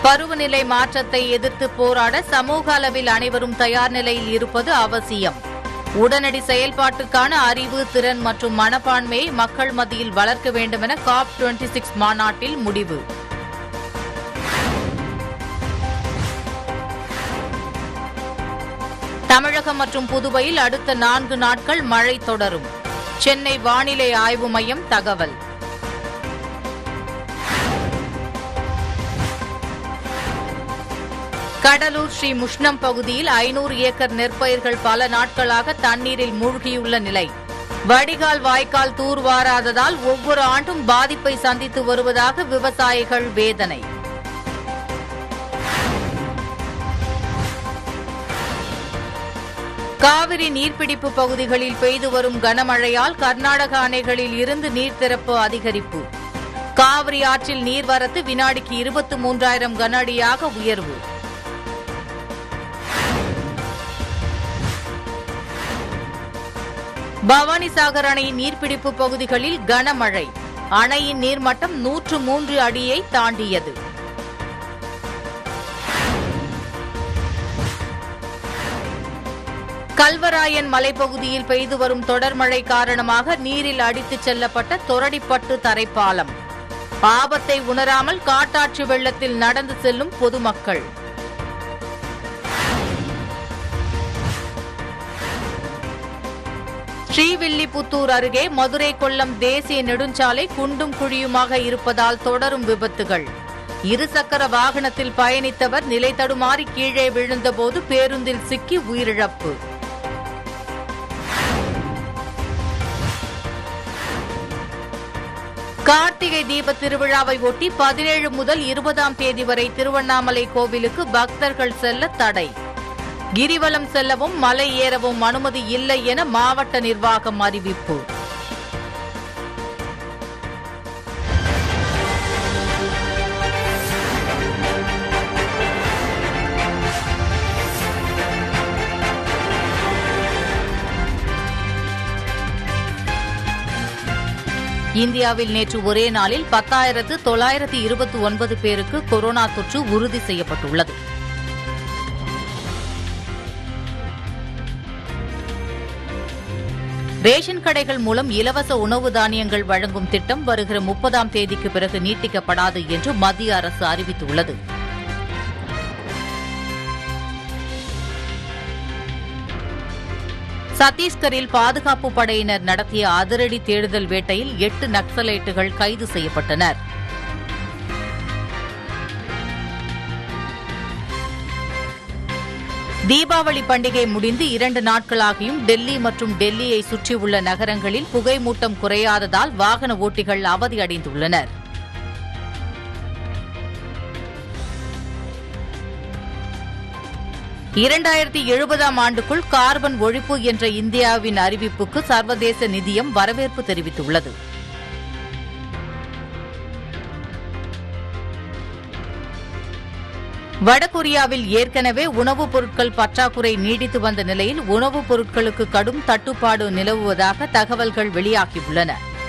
பருவநிலை மாற்றத்தை எதிர்த்து போராட சமூக அளவில் அனைவரும் தயார் நிலையில் இருப்பது அவசியம் உடனடி செயல்பாட்டுக்கான அறிவு திறன் மற்றும் மனப்பான்மையை மக்கள் மத்தியில் வளர்க்க வேண்டுமென காப் 26 சிக்ஸ் மாநாட்டில் முடிவு தமிழகம் மற்றும் புதுவையில் அடுத்த நான்கு நாட்கள் மழை தொடரும் சென்னை வானிலை ஆய்வு மையம் தகவல் கடலூர் ஸ்ரீ முஷ்ணம் பகுதியில் ஐநூறு ஏக்கர் நெற்பயிர்கள் பல நாட்களாக தண்ணீரில் மூழ்கியுள்ள நிலை வடிகால் வாய்க்கால் தூர்வாராததால் ஒவ்வொரு ஆண்டும் பாதிப்பை சந்தித்து வருவதாக விவசாயிகள் வேதனை காவிரி நீர்பிடிப்பு பகுதிகளில் பெய்து வரும் கனமழையால் கர்நாடக அணைகளில் இருந்து நீர் திறப்பு அதிகரிப்பு காவிரி ஆற்றில் நீர்வரத்து வினாடிக்கு இருபத்து மூன்றாயிரம் கன அடியாக உயர்வு பவானிசாகர் அணையின் நீர்பிடிப்பு பகுதிகளில் கனமழை அணையின் நீர்மட்டம் நூற்று மூன்று அடியை தாண்டியது கல்வராயன் மலைப்பகுதியில் பெய்து வரும் தொடர் மழை காரணமாக நீரில் அடித்துச் செல்லப்பட்ட தொரடிப்பட்டு தரைப்பாலம் ஆபத்தை உணராமல் காட்டாற்று வெள்ளத்தில் நடந்து செல்லும் பொதுமக்கள் ஸ்ரீவில்லிபுத்தூர் அருகே மதுரை கொல்லம் தேசிய நெடுஞ்சாலை குண்டும் குழியுமாக இருப்பதால் தொடரும் விபத்துகள் இருசக்கர வாகனத்தில் பயணித்தவர் நிலை தடுமாறி கீழே விழுந்தபோது பேருந்தில் சிக்கி உயிரிழப்பு கார்த்திகை தீப திருவிழாவை ஒட்டி பதினேழு முதல் இருபதாம் தேதி வரை திருவண்ணாமலை கோவிலுக்கு பக்தர்கள் செல்ல தடை கிரிவலம் செல்லவும் மலை ஏறவும் அனுமதி இல்லை என மாவட்ட நிர்வாகம் அறிவிப்பு இந்தியாவில் நேற்று ஒரே நாளில் பத்தாயிரத்து தொள்ளாயிரத்து இருபத்தி ஒன்பது பேருக்கு கொரோனா தொற்று உறுதி செய்யப்பட்டுள்ளது ரேஷன் கடைகள் மூலம் இலவச உணவு தானியங்கள் வழங்கும் திட்டம் வருகிற முப்பதாம் தேதிக்கு பிறகு நீட்டிக்கப்படாது என்று மத்திய அரசு அறிவித்துள்ளது சத்தீஸ்கரில் பாதுகாப்பு படையினர் நடத்திய அதிரடி தேடுதல் வேட்டையில் எட்டு நக்சலைட்டுகள் கைது செய்யப்பட்டனர் தீபாவளி பண்டிகை முடிந்து இரண்டு நாட்களாகியும் டெல்லி மற்றும் டெல்லியை சுற்றியுள்ள நகரங்களில் புகைமூட்டம் குறையாததால் வாகன ஓட்டிகள் அவதியடைந்துள்ளனர் இரண்டாயிரத்தி எழுபதாம் ஆண்டுக்குள் கார்பன் ஒழிப்பு என்ற இந்தியாவின் அறிவிப்புக்கு சர்வதேச நிதியம் வரவேற்பு தெரிவித்துள்ளது வடகொரியாவில் ஏற்கனவே உணவுப் பொருட்கள் பற்றாக்குறை நீடித்து வந்த நிலையில் உணவுப் பொருட்களுக்கு கடும் தட்டுப்பாடு நிலவுவதாக தகவல்கள் வெளியாகியுள்ளன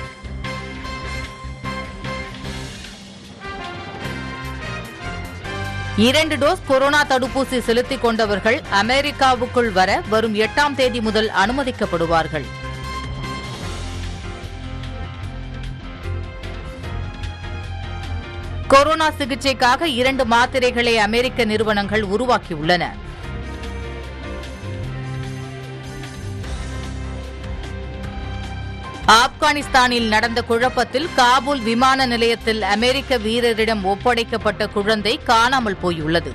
இரண்டு டோஸ் கொரோனா தடுப்பூசி செலுத்திக் கொண்டவர்கள் அமெரிக்காவுக்குள் வர வரும் எட்டாம் தேதி முதல் அனுமதிக்கப்படுவார்கள் கொரோனா சிகிச்சைக்காக இரண்டு மாத்திரைகளை அமெரிக்க நிறுவனங்கள் உருவாக்கியுள்ளன ஆப்கானிஸ்தானில் நடந்த குழப்பத்தில் காபூல் விமான நிலையத்தில் அமெரிக்க வீரரிடம் ஒப்படைக்கப்பட்ட குழந்தை காணாமல் போயுள்ளது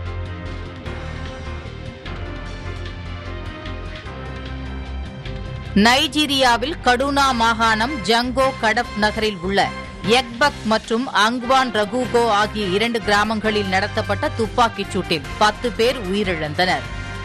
நைஜீரியாவில் கடூனா மாகாணம் ஜங்கோ கடப் நகரில் உள்ள எக்பக் மற்றும் அங்வான் ரகூகோ ஆகிய இரண்டு கிராமங்களில் நடத்தப்பட்ட துப்பாக்கிச் சூட்டில் பத்து பேர் உயிரிழந்தனர்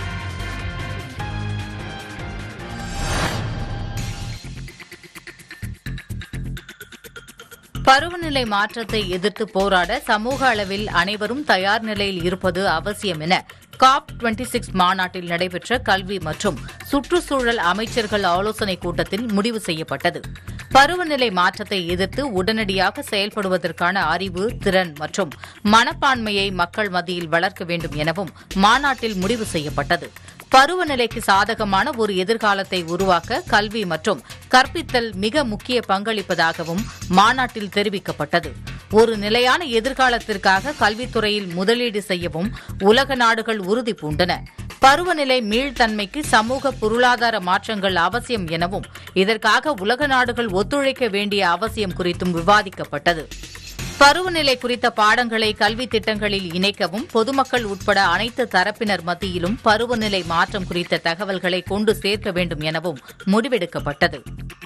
பருவநிலை மாற்றத்தை எதிர்த்து போராட சமூக அளவில் அனைவரும் தயார் நிலையில் இருப்பது அவசியம் என காப் 26 சிக்ஸ் மாநாட்டில் நடைபெற்ற கல்வி மற்றும் சுற்றுச்சூழல் அமைச்சர்கள் ஆலோசனைக் கூட்டத்தில் முடிவு செய்யப்பட்டது பருவநிலை மாற்றத்தை எதிர்த்து உடனடியாக செயல்படுவதற்கான அறிவு திறன் மற்றும் மனப்பான்மையை மக்கள் மத்தியில் வளர்க்க வேண்டும் எனவும் மாநாட்டில் முடிவு செய்யப்பட்டது பருவநிலைக்கு சாதகமான ஒரு எதிர்காலத்தை உருவாக்க கல்வி மற்றும் கற்பித்தல் மிக முக்கிய பங்களிப்பதாகவும் மாநாட்டில் தெரிவிக்கப்பட்டது ஒரு நிலையான எதிர்காலத்திற்காக கல்வித்துறையில் முதலீடு செய்யவும் உலக நாடுகள் உறுதி பூண்டன பருவநிலை மீள்தன்மைக்கு சமூக பொருளாதார மாற்றங்கள் அவசியம் எனவும் இதற்காக உலக நாடுகள் ஒத்துழைக்க வேண்டிய அவசியம் குறித்தும் விவாதிக்கப்பட்டது பருவநிலை குறித்த பாடங்களை கல்வி திட்டங்களில் இணைக்கவும் பொதுமக்கள் உட்பட அனைத்து தரப்பினர் மத்தியிலும் பருவநிலை மாற்றம் குறித்த தகவல்களை கொண்டு சேர்க்க வேண்டும் எனவும் முடிவெடுக்கப்பட்டது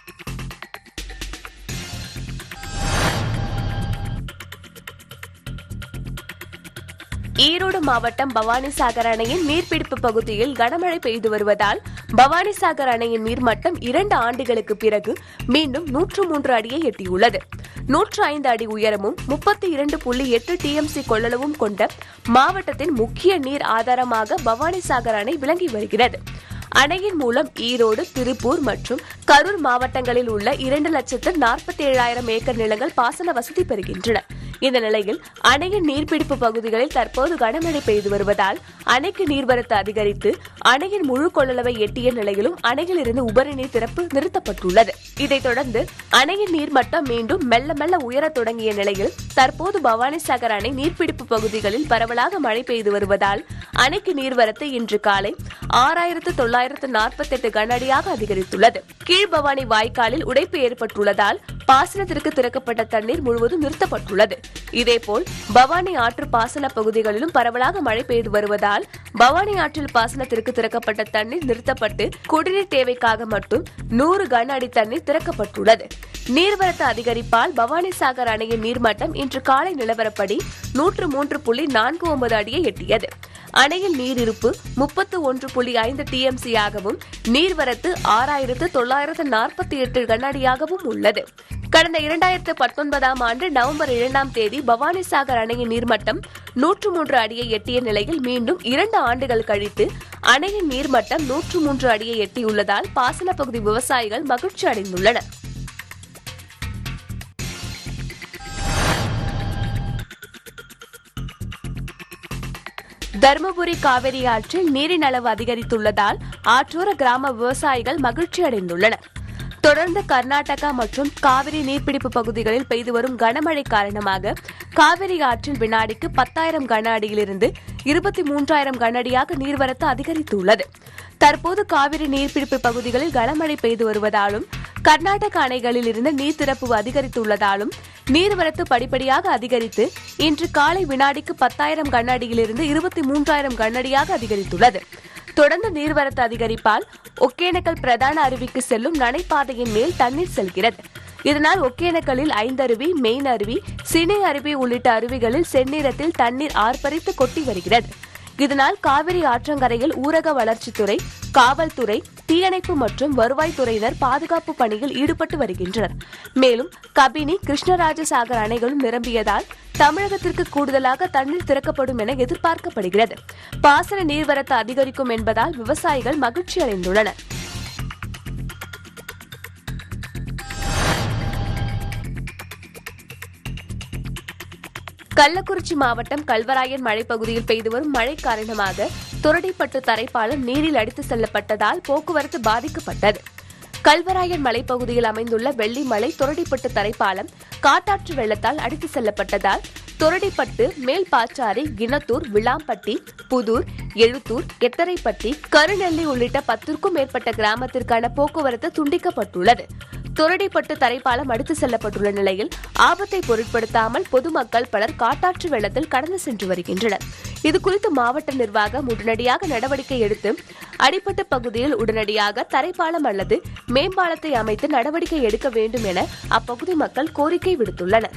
ஈரோடு மாவட்டம் பவானிசாகர் அணையின் நீர்பிடிப்பு பகுதியில் கனமழை பெய்து வருவதால் பவானிசாகர் அணையின் நீர்மட்டம் இரண்டு ஆண்டுகளுக்கு பிறகு மீண்டும் நூற்று மூன்று அடியை எட்டியுள்ளது நூற்று ஐந்து அடி உயரமும் முப்பத்தி இரண்டு புள்ளி எட்டு டிஎம்சி கொள்ளளவும் கொண்ட மாவட்டத்தின் முக்கிய நீர் ஆதாரமாக பவானிசாகர் அணை விளங்கி வருகிறது அணையின் மூலம் ஈரோடு திருப்பூர் மற்றும் கரூர் மாவட்டங்களில் உள்ள இரண்டு லட்சத்து நாற்பத்தி ஏழாயிரம் ஏக்கர் நிலங்கள் பாசன வசதி பெறுகின்றன இந்த நிலையில் அணையின் நீர்பிடிப்பு பகுதிகளில் தற்போது கனமழை பெய்து வருவதால் அணைக்கு நீர்வரத்து அதிகரித்து அணையின் முழு கொள்ளளவை எட்டிய நிலையிலும் அணையில் இருந்து உபரி நீர் திறப்பு நிறுத்தப்பட்டுள்ளது இதைத் தொடர்ந்து அணையின் நீர்மட்டம் மீண்டும் மெல்ல மெல்ல உயரத் தொடங்கிய நிலையில் தற்போது பவானிசாகர் அணை நீர்பிடிப்பு பகுதிகளில் பரவலாக மழை பெய்து வருவதால் அணைக்கு நீர்வரத்து இன்று காலை ஆறாயிரத்து தொள்ளாயிரத்து நாற்பத்தி எட்டு கனஅடியாக அதிகரித்துள்ளது கீழ்பவானி வாய்க்காலில் உடைப்பு ஏற்பட்டுள்ளதால் பாசனத்திற்கு திறக்கப்பட்ட தண்ணீர் முழுவதும் நிறுத்தப்பட்டுள்ளது இதேபோல் பவானி ஆற்று பாசன பகுதிகளிலும் பரவலாக மழை பெய்து வருவதால் பவானி ஆற்றில் பாசனத்திற்கு திறக்கப்பட்ட தண்ணீர் நிறுத்தப்பட்டு குடிநீர் தேவைக்காக மட்டும் நூறு கன அடி தண்ணீர் திறக்கப்பட்டுள்ளது நீர்வரத்து அதிகரிப்பால் பவானிசாகர் அணையின் நீர்மட்டம் இன்று காலை நிலவரப்படி நூற்று மூன்று புள்ளி நான்கு ஒன்பது அடியை எட்டியது அணையில் நீர் இருப்பு முப்பத்து ஒன்று புள்ளி ஐந்து டிஎம்சி ஆகவும் நீர்வரத்து ஆறாயிரத்து தொள்ளாயிரத்து நாற்பத்தி எட்டு கனஅடியாகவும் உள்ளது கடந்த இரண்டாயிரத்து பத்தொன்பதாம் ஆண்டு நவம்பர் இரண்டாம் தேதி பவானிசாகர் அணையின் நீர்மட்டம் நூற்று மூன்று அடியை எட்டிய நிலையில் மீண்டும் இரண்டு ஆண்டுகள் கழித்து அணையின் நீர்மட்டம் நூற்று மூன்று அடியை எட்டியுள்ளதால் பாசன பகுதி விவசாயிகள் மகிழ்ச்சி அடைந்துள்ளனர் தருமபுரி காவிரி ஆற்றில் நீரின் அளவு அதிகரித்துள்ளதால் ஆற்றோர கிராம விவசாயிகள் மகிழ்ச்சி அடைந்துள்ளனர் தொடர்ந்து கர்நாடகா மற்றும் காவிரி நீர்பிடிப்பு பகுதிகளில் பெய்து வரும் கனமழை காரணமாக காவிரி ஆற்றில் வினாடிக்கு பத்தாயிரம் கன அடியிலிருந்து இருபத்தி மூன்றாயிரம் கன அடியாக நீர்வரத்து அதிகரித்துள்ளது தற்போது காவிரி நீர்பிடிப்பு பகுதிகளில் கனமழை பெய்து வருவதாலும் கர்நாடக அணைகளில் இருந்து நீர் திறப்பு அதிகரித்துள்ளதாலும் நீர்வரத்து படிப்படியாக அதிகரித்து இன்று காலை வினாடிக்கு பத்தாயிரம் கன அடியிலிருந்து இருபத்தி மூன்றாயிரம் கன அடியாக அதிகரித்துள்ளது தொடர்ந்து நீர்வரத்து அதிகரிப்பால் ஒகேனக்கல் பிரதான அருவிக்கு செல்லும் நடைபாதையின் மேல் தண்ணீர் செல்கிறது இதனால் ஒகேனக்கலில் ஐந்தருவி மெயின் அருவி சினை அருவி உள்ளிட்ட அருவிகளில் செந்நிறத்தில் தண்ணீர் ஆர்ப்பரித்து கொட்டி வருகிறது இதனால் காவிரி ஆற்றங்கரையில் ஊரக வளர்ச்சித்துறை காவல்துறை தீயணைப்பு மற்றும் வருவாய்த்துறையினர் பாதுகாப்பு பணியில் ஈடுபட்டு வருகின்றனர் மேலும் கபினி கிருஷ்ணராஜசாகர் அணைகளும் நிரம்பியதால் தமிழகத்திற்கு கூடுதலாக தண்ணீர் திறக்கப்படும் என எதிர்பார்க்கப்படுகிறது பாசன நீர்வரத்து அதிகரிக்கும் என்பதால் விவசாயிகள் மகிழ்ச்சி அடைந்துள்ளனர் கள்ளக்குறிச்சி மாவட்டம் கல்வராயன் மலைப்பகுதியில் பெய்து வரும் மழை காரணமாக துரடிப்பட்டு தரைப்பாலம் நீரில் அடித்து செல்லப்பட்டதால் போக்குவரத்து பாதிக்கப்பட்டது கல்வராயன் மலைப்பகுதியில் அமைந்துள்ள வெள்ளிமலை துரடிப்பட்டு தரைப்பாலம் காட்டாற்று வெள்ளத்தால் அடித்து செல்லப்பட்டதால் துரடிப்பட்டு மேல்பாச்சாரி கிணத்தூர் விளாம்பட்டி புதூர் எழுத்தூர் எத்தரைப்பட்டி கருநெல்லி உள்ளிட்ட பத்திற்கும் மேற்பட்ட கிராமத்திற்கான போக்குவரத்து துண்டிக்கப்பட்டுள்ளது துரடிப்பட்டு தரைப்பாலம் அடித்து செல்லப்பட்டுள்ள நிலையில் ஆபத்தை பொருட்படுத்தாமல் பொதுமக்கள் பலர் காட்டாற்று வெள்ளத்தில் கடந்து சென்று வருகின்றனர் இதுகுறித்து மாவட்ட நிர்வாகம் உடனடியாக நடவடிக்கை எடுத்து அடிப்பட்ட பகுதியில் உடனடியாக தரைப்பாலம் அல்லது மேம்பாலத்தை அமைத்து நடவடிக்கை எடுக்க வேண்டும் என அப்பகுதி மக்கள் கோரிக்கை விடுத்துள்ளனர்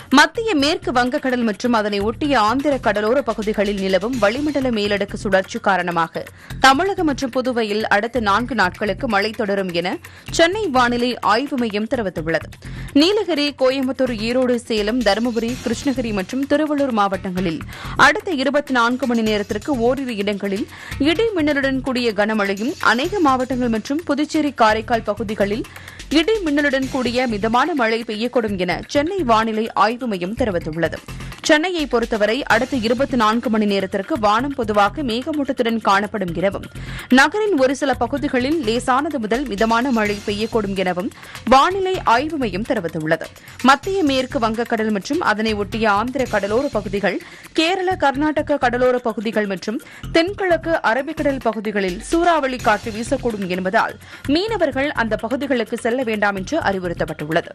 மத்திய மேற்கு வங்கக்கடல் மற்றும் அதனை ஒட்டிய ஆந்திர கடலோர பகுதிகளில் நிலவும் வளிமண்டல மேலடுக்கு சுழற்சி காரணமாக தமிழகம் மற்றும் புதுவையில் அடுத்த நான்கு நாட்களுக்கு மழை தொடரும் என சென்னை வானிலை ஆய்வு மையம் தெரிவித்துள்ளது நீலகிரி கோயம்புத்தூர் ஈரோடு சேலம் தருமபுரி கிருஷ்ணகிரி மற்றும் திருவள்ளூர் மாவட்டங்களில் அடுத்த இருபத்தி நான்கு மணி நேரத்திற்கு ஓரிரு இடங்களில் இடி மின்னலுடன் கூடிய கனமழையும் அநேக மாவட்டங்கள் மற்றும் புதுச்சேரி காரைக்கால் பகுதிகளில் இடி மின்னலுடன் கூடிய மிதமான மழை பெய்யக்கூடும் என சென்னை வானிலை ஆய்வு மையம் தெரிவித்துள்ளது சென்னையை பொறுத்தவரை அடுத்த இருபத்தி நான்கு மணி நேரத்திற்கு வானம் பொதுவாக மேகமூட்டத்துடன் காணப்படும் எனவும் நகரின் ஒரு சில பகுதிகளில் லேசானது முதல் மிதமான மழை பெய்யக்கூடும் எனவும் வானிலை ஆய்வு மையம் தெரிவித்துள்ளது மத்திய மேற்கு வங்கக்கடல் மற்றும் அதனை ஒட்டிய ஆந்திர கடலோர பகுதிகள் கேரள கர்நாடக கடலோர பகுதிகள் மற்றும் தென்கிழக்கு அரபிக்கடல் பகுதிகளில் சூறாவளி காற்று வீசக்கூடும் என்பதால் மீனவர்கள் அந்த பகுதிகளுக்கு செல்ல வேண்டாம் என்று அறிவுறுத்தப்பட்டுள்ளது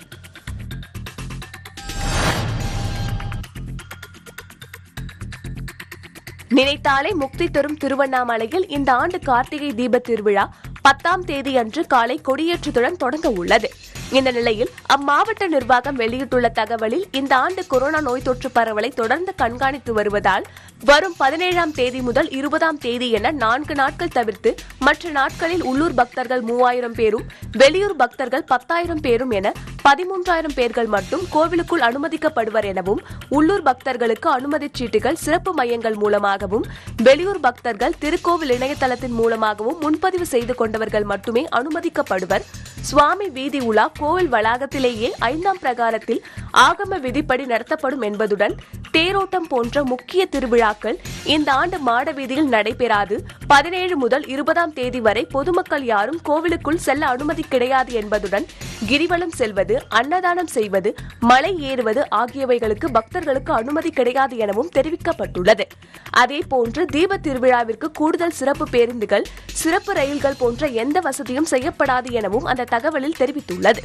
நினைத்தாலே முக்தி தரும் திருவண்ணாமலையில் இந்த ஆண்டு கார்த்திகை தீப திருவிழா பத்தாம் தேதி அன்று காலை கொடியேற்றத்துடன் தொடங்க உள்ளது இந்த நிலையில் அம்மாவட்ட நிர்வாகம் வெளியிட்டுள்ள தகவலில் இந்த ஆண்டு கொரோனா நோய் தொற்று பரவலை தொடர்ந்து கண்காணித்து வருவதால் வரும் பதினேழாம் தேதி முதல் இருபதாம் தேதி என நான்கு நாட்கள் தவிர்த்து மற்ற நாட்களில் உள்ளூர் பக்தர்கள் மூவாயிரம் பேரும் வெளியூர் பக்தர்கள் பத்தாயிரம் பேரும் என பதிமூன்றாயிரம் பேர்கள் மட்டும் கோவிலுக்குள் அனுமதிக்கப்படுவர் எனவும் உள்ளூர் பக்தர்களுக்கு அனுமதிச் சீட்டுகள் சிறப்பு மையங்கள் மூலமாகவும் வெளியூர் பக்தர்கள் திருக்கோவில் இணையதளத்தின் மூலமாகவும் முன்பதிவு செய்து கொண்டவர்கள் மட்டுமே அனுமதிக்கப்படுவர் சுவாமி வீதி உலா கோவில் வளாகத்திலேயே ஐந்தாம் பிரகாரத்தில் ஆகம விதிப்படி நடத்தப்படும் என்பதுடன் தேரோட்டம் போன்ற முக்கிய திருவிழாக்கள் இந்த ஆண்டு மாட வீதியில் நடைபெறாது பதினேழு முதல் இருபதாம் தேதி வரை பொதுமக்கள் யாரும் கோவிலுக்குள் செல்ல அனுமதி கிடையாது என்பதுடன் கிரிவலம் செல்வது அன்னதானம் செய்வது மலை ஏறுவது ஆகியவைகளுக்கு பக்தர்களுக்கு அனுமதி கிடையாது எனவும் தெரிவிக்கப்பட்டுள்ளது அதேபோன்று தீப திருவிழாவிற்கு கூடுதல் சிறப்பு பேருந்துகள் சிறப்பு ரயில்கள் போன்ற எந்த வசதியும் செய்யப்படாது எனவும் அந்த தகவலில் தெரிவித்துள்ளது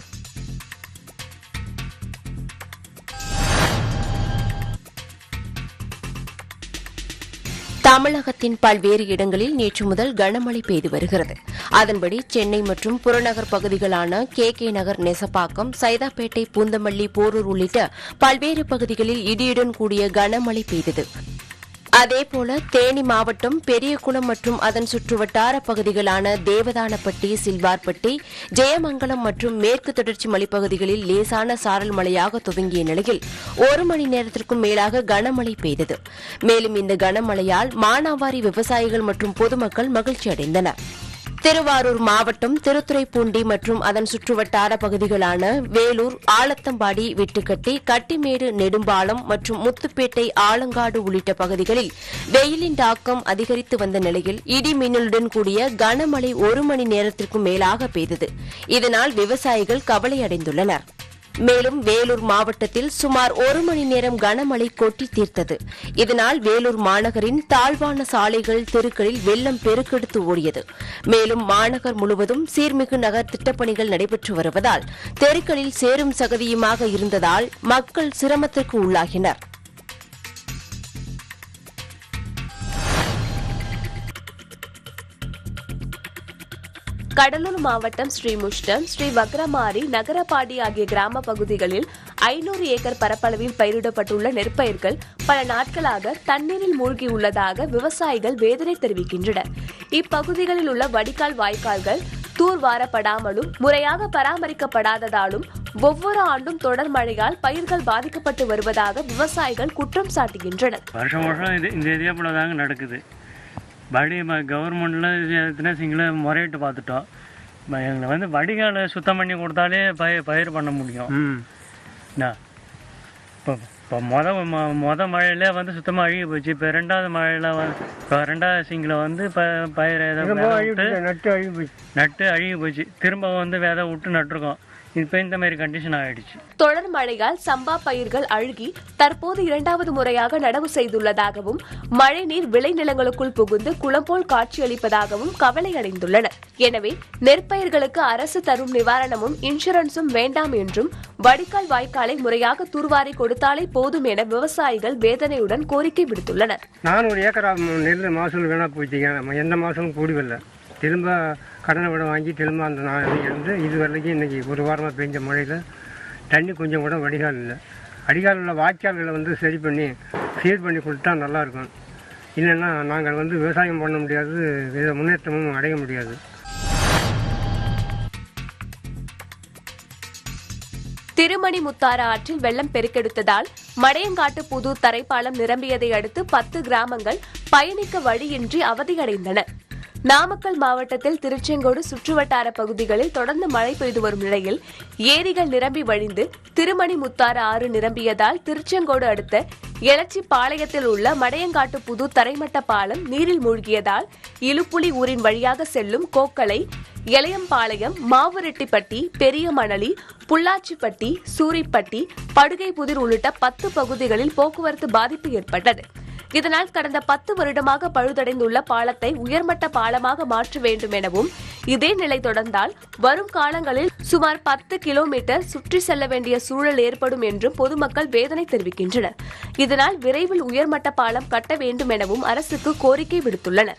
தமிழகத்தின் பல்வேறு இடங்களில் நேற்று முதல் கனமழை பெய்து வருகிறது அதன்படி சென்னை மற்றும் புறநகர் பகுதிகளான கே கே நகர் நெசப்பாக்கம் சைதாப்பேட்டை பூந்தமல்லி போரூர் உள்ளிட்ட பல்வேறு பகுதிகளில் இடியுடன் கூடிய கனமழை பெய்தது அதேபோல தேனி மாவட்டம் பெரியகுளம் மற்றும் அதன் சுற்றுவட்டார பகுதிகளான தேவதானப்பட்டி சில்வார்பட்டி ஜெயமங்கலம் மற்றும் மேற்கு தொடர்ச்சி மலைப்பகுதிகளில் லேசான சாரல் மழையாக துவங்கிய நிலையில் ஒரு மணி நேரத்திற்கும் மேலாக கனமழை பெய்தது மேலும் இந்த கனமழையால் மானாவாரி விவசாயிகள் மற்றும் பொதுமக்கள் மகிழ்ச்சி அடைந்தனர் திருவாரூர் மாவட்டம் திருத்துறைப்பூண்டி மற்றும் அதன் சுற்றுவட்டார பகுதிகளான வேலூர் ஆலத்தம்பாடி வெட்டுக்கட்டி கட்டிமேடு நெடும்பாலம் மற்றும் முத்துப்பேட்டை ஆலங்காடு உள்ளிட்ட பகுதிகளில் வெயிலின் தாக்கம் அதிகரித்து வந்த நிலையில் இடி மின்னலுடன் கூடிய கனமழை ஒரு மணி நேரத்திற்கும் மேலாக பெய்தது இதனால் விவசாயிகள் கவலையடைந்துள்ளனர் மேலும் வேலூர் மாவட்டத்தில் சுமார் ஒரு மணி நேரம் கனமழை கொட்டி தீர்த்தது இதனால் வேலூர் மாநகரின் தாழ்வான சாலைகள் தெருக்களில் வெள்ளம் பெருக்கெடுத்து ஓடியது மேலும் மாநகர் முழுவதும் சீர்மிகு நகர் திட்டப்பணிகள் நடைபெற்று வருவதால் தெருக்களில் சேரும் சகதியுமாக இருந்ததால் மக்கள் சிரமத்திற்கு உள்ளாகினர் கடலூர் மாவட்டம் ஸ்ரீமுஷ்டம் ஸ்ரீ வக்ரமாரி நகரப்பாடி ஆகிய கிராம பகுதிகளில் ஐநூறு ஏக்கர் பரப்பளவில் பயிரிடப்பட்டுள்ள நெற்பயிர்கள் பல நாட்களாக தண்ணீரில் மூழ்கியுள்ளதாக விவசாயிகள் வேதனை தெரிவிக்கின்றனர் இப்பகுதிகளில் உள்ள வடிகால் வாய்க்கால்கள் தூர்வாரப்படாமலும் முறையாக பராமரிக்கப்படாததாலும் ஒவ்வொரு ஆண்டும் தொடர் மழையால் பயிர்கள் பாதிக்கப்பட்டு வருவதாக விவசாயிகள் குற்றம் சாட்டுகின்றனர் வருஷம் வருஷம் இது இந்த இதே போல தாங்க நடக்குது வடி கவர்மெண்ட்டில் எத்தனை சிங்கள முறையிட்டு பார்த்துட்டோம் ம- எங்களை வந்து வடிகாலை சுத்தம் பண்ணி கொடுத்தாலே பயிர் பயிர் பண்ண முடியும் என்ன இப்போ இப்போ மொத மொ- மொத மழையில வந்து சுத்தமாக அழுகி போச்சு இப்போ ரெண்டாவது மழையில வந்து இப்போ ரெண்டாவது சிங்கில் வந்து ப பயிர் ஏதோ விதை விட்டு நட்டு அழுகி போச்சு நட்டு அழுகி போச்சு திரும்ப வந்து விதை விட்டு நட்டுருக்கோம் இப்போ இந்த மாதிரி கண்டிஷன் ஆயிடுச்சு தொடர் மழையால் சம்பா பயிர்கள் அழுகி தற்போது இரண்டாவது முறையாக நடவு செய்துள்ளதாகவும் மழைநீர் விளைநிலங்களுக்குள் புகுந்து குளம் போல் காட்சியளிப்பதாகவும் கவலையடைந்துள்ளனர் எனவே நெற்பயிர்களுக்கு அரசு தரும் நிவாரணமும் இன்சூரன்ஸும் வேண்டாம் என்றும் வடிகால் வாய்க்காலை முறையாக தூர்வாரி கொடுத்தாலே போதும் என விவசாயிகள் வேதனையுடன் கோரிக்கை விடுத்துள்ளனர் நானூறு ஏக்கரா ம- நெல் மகசூல் வேணா போச்சுங்க நம்ம எந்த மாதமும் கூடி வரல திரும்ப கடனை விட வாங்கி திரும்ப அந்த நான் இருந்து இது வரைக்கும் இன்னைக்கு ஒரு வாரமாக பெஞ்ச மழையில் தண்ணி கொஞ்சம் கூட வடிகால் இல்லை அடிகால் உள்ள வாய்க்கால்களை வந்து சரி பண்ணி சீர் பண்ணி கொடுத்தா நல்லாயிருக்கும் இல்லைன்னா நாங்கள் வந்து விவசாயம் பண்ண முடியாது இதை முன்னேற்றமும் அடைய முடியாது திருமணி முத்தாறு ஆற்றில் வெள்ளம் பெருக்கெடுத்ததால் மடையங்காட்டு புது தரைப்பாலம் நிரம்பியதை அடுத்து பத்து கிராமங்கள் பயணிக்க வழியின்றி அவதியடைந்தன நாமக்கல் மாவட்டத்தில் திருச்செங்கோடு சுற்றுவட்டார பகுதிகளில் தொடர்ந்து மழை பெய்து வரும் நிலையில் ஏரிகள் நிரம்பி வழிந்து திருமணி முத்தாறு ஆறு நிரம்பியதால் திருச்செங்கோடு அடுத்த எலச்சி பாளையத்தில் உள்ள மடையங்காட்டு புது தரைமட்ட பாலம் நீரில் மூழ்கியதால் இலுப்புலி ஊரின் வழியாக செல்லும் கோக்கலை எளையம்பாளையம் மாவுரெட்டிப்பட்டி பெரிய மணலி புள்ளாச்சிப்பட்டி சூரிப்பட்டி படுகைப்புதிர் உள்ளிட்ட பத்து பகுதிகளில் போக்குவரத்து பாதிப்பு ஏற்பட்டது இதனால் கடந்த பத்து வருடமாக பழுதடைந்துள்ள பாலத்தை உயர்மட்ட பாலமாக மாற்ற வேண்டும் எனவும் இதே நிலை தொடர்ந்தால் வரும் காலங்களில் சுமார் பத்து கிலோமீட்டர் சுற்றி செல்ல வேண்டிய சூழல் ஏற்படும் என்றும் பொதுமக்கள் வேதனை தெரிவிக்கின்றனர் இதனால் விரைவில் உயர்மட்ட பாலம் கட்ட வேண்டும் எனவும் அரசுக்கு கோரிக்கை விடுத்துள்ளனர்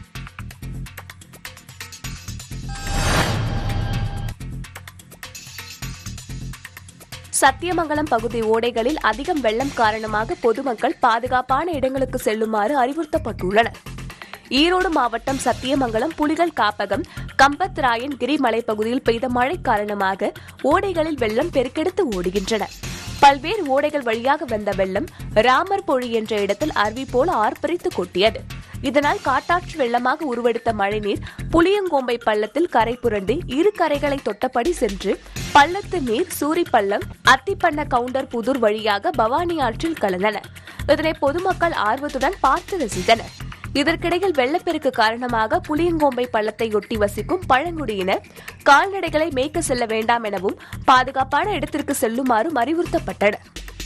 சத்தியமங்கலம் பகுதி ஓடைகளில் அதிகம் வெள்ளம் காரணமாக பொதுமக்கள் பாதுகாப்பான இடங்களுக்கு செல்லுமாறு அறிவுறுத்தப்பட்டுள்ளனர் ஈரோடு மாவட்டம் சத்தியமங்கலம் புலிகள் காப்பகம் கம்பத்ராயன் கிரி மலைப்பகுதியில் பெய்த மழை காரணமாக ஓடைகளில் வெள்ளம் பெருக்கெடுத்து ஓடுகின்றன பல்வேறு ஓடைகள் வழியாக வந்த வெள்ளம் ராமர் பொழி என்ற இடத்தில் அருவி போல ஆர்ப்பரித்து கொட்டியது இதனால் காட்டாற்று வெள்ளமாக உருவெடுத்த மழைநீர் புளியங்கோம்பை பள்ளத்தில் கரை புரண்டு இரு கரைகளை தொட்டபடி சென்று பள்ளத்து நீர் சூரிப்பள்ளம் அத்திப்பண்ண கவுண்டர் புதூர் வழியாக பவானி ஆற்றில் கலந்தன இதனை பொதுமக்கள் ஆர்வத்துடன் பார்த்து ரசித்தனர் இதற்கிடையில் வெள்ளப்பெருக்கு காரணமாக புளியங்கோம்பை பள்ளத்தை ஒட்டி வசிக்கும் பழங்குடியினர் கால்நடைகளை மேய்க்க செல்ல வேண்டாம் எனவும் பாதுகாப்பான இடத்திற்கு செல்லுமாறும் அறிவுறுத்தப்பட்டனர்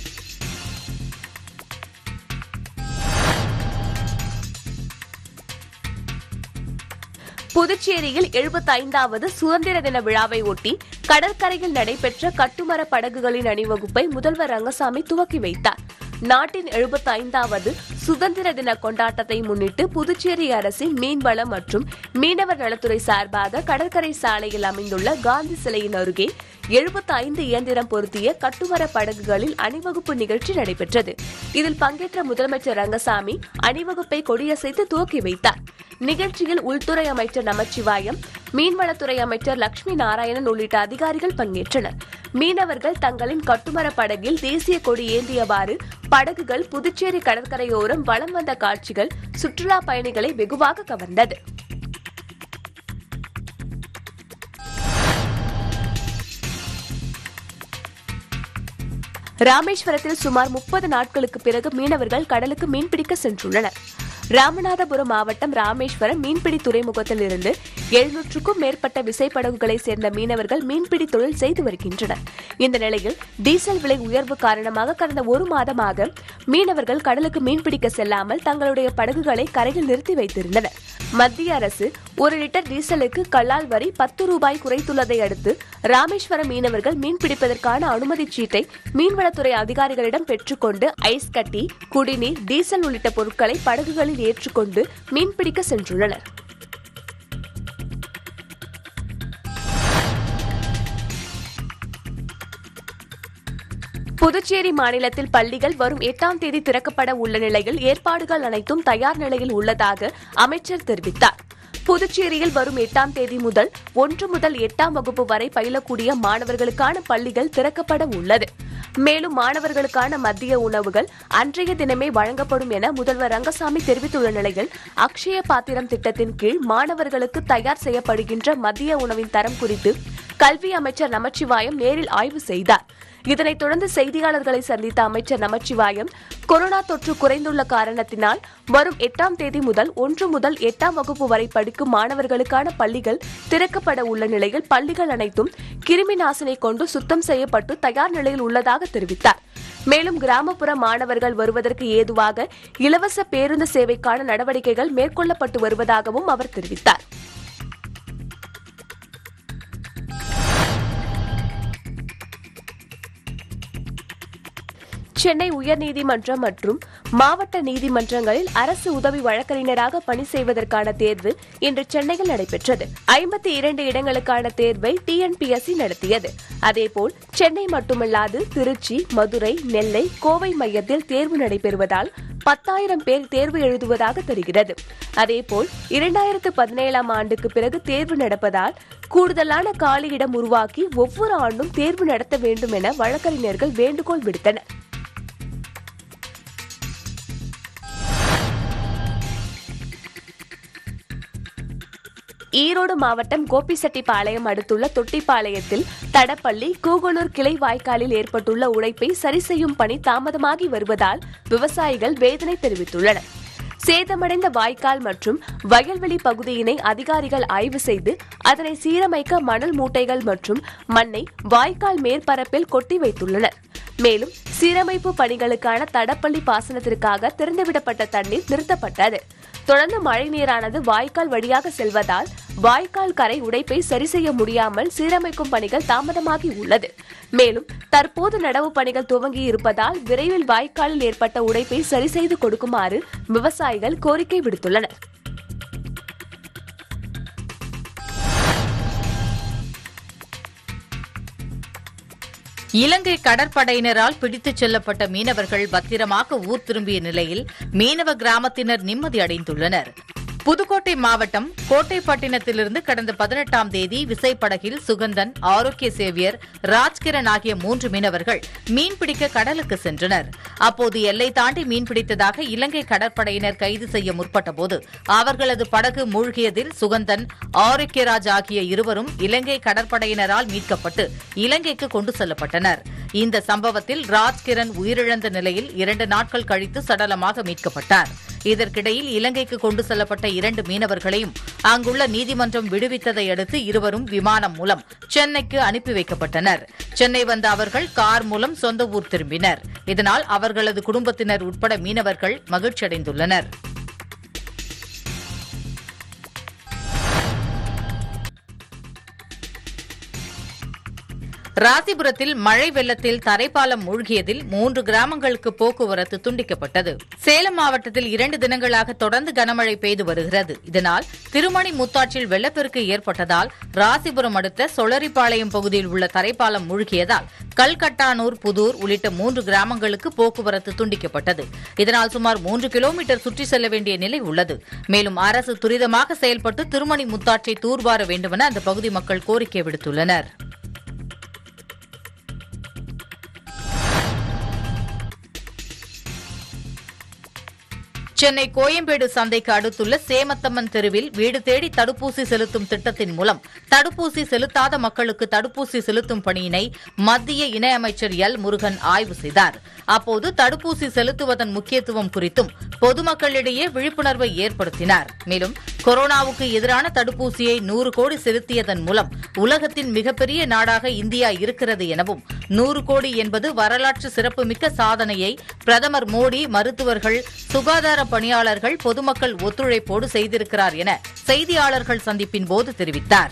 புதுச்சேரியில் எழுபத்தைந்தாவது சுதந்திர தின விழாவை ஒட்டி கடற்கரையில் நடைபெற்ற கட்டுமர படகுகளின் அணிவகுப்பை முதல்வர் ரங்கசாமி துவக்கி வைத்தார் நாட்டின் எழுபத்தைந்தாவது சுதந்திர தின கொண்டாட்டத்தை முன்னிட்டு புதுச்சேரி அரசின் மீன்வளம் மற்றும் மீனவர் நலத்துறை சார்பாக கடற்கரை சாலையில் அமைந்துள்ள காந்தி சிலையின் அருகே 75 இயந்திரம் பொருத்திய கட்டுமர படகுகளில் அணிவகுப்பு நிகழ்ச்சி நடைபெற்றது இதில் பங்கேற்ற முதலமைச்சர் ரங்கசாமி அணிவகுப்பை கொடியசைத்து துவக்கி வைத்தார் நிகழ்ச்சியில் உள்துறை அமைச்சர் நமச்சிவாயம் மீன்வளத்துறை அமைச்சர் லட்சுமி நாராயணன் உள்ளிட்ட அதிகாரிகள் பங்கேற்றனர் மீனவர்கள் தங்களின் கட்டுமர படகில் தேசிய கொடி ஏந்தியவாறு படகுகள் புதுச்சேரி கடற்கரையோரம் வலம் வந்த காட்சிகள் சுற்றுலா பயணிகளை வெகுவாக கவர்ந்தது ராமேஸ்வரத்தில் சுமார் முப்பது நாட்களுக்கு பிறகு மீனவர்கள் கடலுக்கு மீன்பிடிக்க சென்றுள்ளனர் ராமநாதபுரம் மாவட்டம் ராமேஸ்வரம் மீன்பிடி துறைமுகத்தில் இருந்து எழுநூற்றுக்கும் மேற்பட்ட விசைப்படகுகளை சேர்ந்த மீனவர்கள் மீன்பிடி தொழில் செய்து வருகின்றனர் இந்த நிலையில் டீசல் விலை உயர்வு காரணமாக கடந்த ஒரு மாதமாக மீனவர்கள் கடலுக்கு மீன்பிடிக்க செல்லாமல் தங்களுடைய படகுகளை கரையில் நிறுத்தி வைத்திருந்தனர் மத்திய அரசு ஒரு லிட்டர் டீசலுக்கு கல்லால் வரி பத்து ரூபாய் குறைத்துள்ளதை அடுத்து ராமேஸ்வரம் மீனவர்கள் மீன்பிடிப்பதற்கான அனுமதிச் சீட்டை மீன்வளத்துறை அதிகாரிகளிடம் பெற்றுக்கொண்டு ஐஸ் கட்டி குடிநீர் டீசல் உள்ளிட்ட பொருட்களை படகுகளில் ஏற்றுக்கொண்டு மீன்பிடிக்க சென்றுள்ளனர் புதுச்சேரி மாநிலத்தில் பள்ளிகள் வரும் எட்டாம் தேதி திறக்கப்பட உள்ள நிலையில் ஏற்பாடுகள் அனைத்தும் தயார் நிலையில் உள்ளதாக அமைச்சர் தெரிவித்தார் புதுச்சேரியில் வரும் எட்டாம் தேதி முதல் ஒன்று முதல் எட்டாம் வகுப்பு வரை பயிலக்கூடிய மாணவர்களுக்கான பள்ளிகள் திறக்கப்பட உள்ளது மேலும் மாணவர்களுக்கான மத்திய உணவுகள் அன்றைய தினமே வழங்கப்படும் என முதல்வர் ரங்கசாமி தெரிவித்துள்ள நிலையில் அக்ஷய பாத்திரம் திட்டத்தின் கீழ் மாணவர்களுக்கு தயார் செய்யப்படுகின்ற மத்திய உணவின் தரம் குறித்து கல்வி அமைச்சர் நமச்சிவாயம் நேரில் ஆய்வு செய்தார் இதனைத் தொடர்ந்து செய்தியாளர்களை சந்தித்த அமைச்சர் நமச்சிவாயம் கொரோனா தொற்று குறைந்துள்ள காரணத்தினால் வரும் எட்டாம் தேதி முதல் ஒன்று முதல் எட்டாம் வகுப்பு வரை படிக்கும் மாணவர்களுக்கான பள்ளிகள் திறக்கப்பட உள்ள நிலையில் பள்ளிகள் அனைத்தும் கிருமி நாசினி கொண்டு சுத்தம் செய்யப்பட்டு தயார் நிலையில் உள்ளதாக தெரிவித்தார் மேலும் கிராமப்புற மாணவர்கள் வருவதற்கு ஏதுவாக இலவச பேருந்து சேவைக்கான நடவடிக்கைகள் மேற்கொள்ளப்பட்டு வருவதாகவும் அவர் தெரிவித்தார் சென்னை உயர்நீதிமன்றம் மற்றும் மாவட்ட நீதிமன்றங்களில் அரசு உதவி வழக்கறிஞராக பணி செய்வதற்கான தேர்வு இன்று சென்னையில் நடைபெற்றது ஐம்பத்தி இரண்டு இடங்களுக்கான தேர்வை டிஎன்பிஎஸ்சி நடத்தியது அதேபோல் சென்னை மட்டுமல்லாது திருச்சி மதுரை நெல்லை கோவை மையத்தில் தேர்வு நடைபெறுவதால் பத்தாயிரம் பேர் தேர்வு எழுதுவதாக தெரிகிறது அதேபோல் இரண்டாயிரத்து பதினேழாம் ஆண்டுக்கு பிறகு தேர்வு நடப்பதால் கூடுதலான காலியிடம் உருவாக்கி ஒவ்வொரு ஆண்டும் தேர்வு நடத்த வேண்டும் என வழக்கறிஞர்கள் வேண்டுகோள் விடுத்தனர் ஈரோடு மாவட்டம் கோபிசெட்டிப்பாளையம் அடுத்துள்ள தொட்டிப்பாளையத்தில் தடப்பள்ளி கூகனூர் கிளை வாய்க்காலில் ஏற்பட்டுள்ள உடைப்பை சரி செய்யும் பணி தாமதமாகி வருவதால் விவசாயிகள் வேதனை தெரிவித்துள்ளனர் சேதமடைந்த வாய்க்கால் மற்றும் வயல்வெளி பகுதியினை அதிகாரிகள் ஆய்வு செய்து அதனை சீரமைக்க மணல் மூட்டைகள் மற்றும் மண்ணை வாய்க்கால் மேற்பரப்பில் கொட்டி வைத்துள்ளனர் மேலும் சீரமைப்பு பணிகளுக்கான தடப்பள்ளி பாசனத்திற்காக திறந்துவிடப்பட்ட தண்ணீர் நிறுத்தப்பட்டது தொடர்ந்து மழை நீரானது வாய்க்கால் வழியாக செல்வதால் வாய்க்கால் கரை உடைப்பை சரி செய்ய முடியாமல் சீரமைக்கும் பணிகள் தாமதமாகி உள்ளது மேலும் தற்போது நடவு பணிகள் துவங்கி இருப்பதால் விரைவில் வாய்க்காலில் ஏற்பட்ட உடைப்பை சரி செய்து கொடுக்குமாறு விவசாயிகள் கோரிக்கை விடுத்துள்ளனர் இலங்கை கடற்படையினரால் பிடித்துச் செல்லப்பட்ட மீனவர்கள் பத்திரமாக ஊர் திரும்பிய நிலையில் மீனவ கிராமத்தினர் நிம்மதி அடைந்துள்ளனர் புதுக்கோட்டை மாவட்டம் கோட்டைப்பட்டினத்திலிருந்து கடந்த பதினெட்டாம் தேதி விசைப்படகில் சுகந்தன் ஆரோக்கிய சேவியர் ராஜ்கிரண் ஆகிய மூன்று மீனவர்கள் மீன்பிடிக்க கடலுக்கு சென்றனர் அப்போது எல்லை தாண்டி மீன்பிடித்ததாக இலங்கை கடற்படையினர் கைது செய்ய முற்பட்டபோது அவர்களது படகு மூழ்கியதில் சுகந்தன் ஆரோக்கியராஜ் ஆகிய இருவரும் இலங்கை கடற்படையினரால் மீட்கப்பட்டு இலங்கைக்கு கொண்டு செல்லப்பட்டனர் இந்த சம்பவத்தில் ராஜ்கிரண் உயிரிழந்த நிலையில் இரண்டு நாட்கள் கழித்து சடலமாக மீட்கப்பட்டார் இதற்கிடையில் இலங்கைக்கு கொண்டு செல்லப்பட்ட இரண்டு மீனவர்களையும் அங்குள்ள நீதிமன்றம் விடுவித்ததை அடுத்து இருவரும் விமானம் மூலம் சென்னைக்கு அனுப்பி வைக்கப்பட்டனர் சென்னை வந்த அவர்கள் கார் மூலம் சொந்த ஊர் திரும்பினர் இதனால் அவர்களது குடும்பத்தினர் உட்பட மீனவர்கள் மகிழ்ச்சியடைந்துள்ளனர் ராசிபுரத்தில் மழை வெள்ளத்தில் தரைப்பாலம் மூழ்கியதில் மூன்று கிராமங்களுக்கு போக்குவரத்து துண்டிக்கப்பட்டது சேலம் மாவட்டத்தில் இரண்டு தினங்களாக தொடர்ந்து கனமழை பெய்து வருகிறது இதனால் திருமணி முத்தாற்றில் வெள்ளப்பெருக்கு ஏற்பட்டதால் ராசிபுரம் அடுத்த சொளரிப்பாளையம் பகுதியில் உள்ள தரைப்பாலம் மூழ்கியதால் கல்கட்டானூர் புதூர் உள்ளிட்ட மூன்று கிராமங்களுக்கு போக்குவரத்து துண்டிக்கப்பட்டது இதனால் சுமார் மூன்று கிலோமீட்டர் சுற்றி செல்ல வேண்டிய நிலை உள்ளது மேலும் அரசு துரிதமாக செயல்பட்டு திருமணி முத்தாற்றை தூர்வார வேண்டுமென அந்த பகுதி மக்கள் கோரிக்கை விடுத்துள்ளனர் சென்னை கோயம்பேடு சந்தைக்கு அடுத்துள்ள சேமத்தம்மன் தெருவில் வீடு தேடி தடுப்பூசி செலுத்தும் திட்டத்தின் மூலம் தடுப்பூசி செலுத்தாத மக்களுக்கு தடுப்பூசி செலுத்தும் பணியினை மத்திய இணையமைச்சர் எல் முருகன் ஆய்வு செய்தார் அப்போது தடுப்பூசி செலுத்துவதன் முக்கியத்துவம் குறித்தும் பொதுமக்களிடையே விழிப்புணர்வை ஏற்படுத்தினார் மேலும் கொரோனாவுக்கு எதிரான தடுப்பூசியை நூறு கோடி செலுத்தியதன் மூலம் உலகத்தின் மிகப்பெரிய நாடாக இந்தியா இருக்கிறது எனவும் நூறு கோடி என்பது வரலாற்று சிறப்புமிக்க சாதனையை பிரதமர் மோடி மருத்துவர்கள் சுகாதார பணியாளர்கள் பொதுமக்கள் ஒத்துழைப்போடு செய்திருக்கிறார் என செய்தியாளர்கள் சந்திப்பின் போது தெரிவித்தார்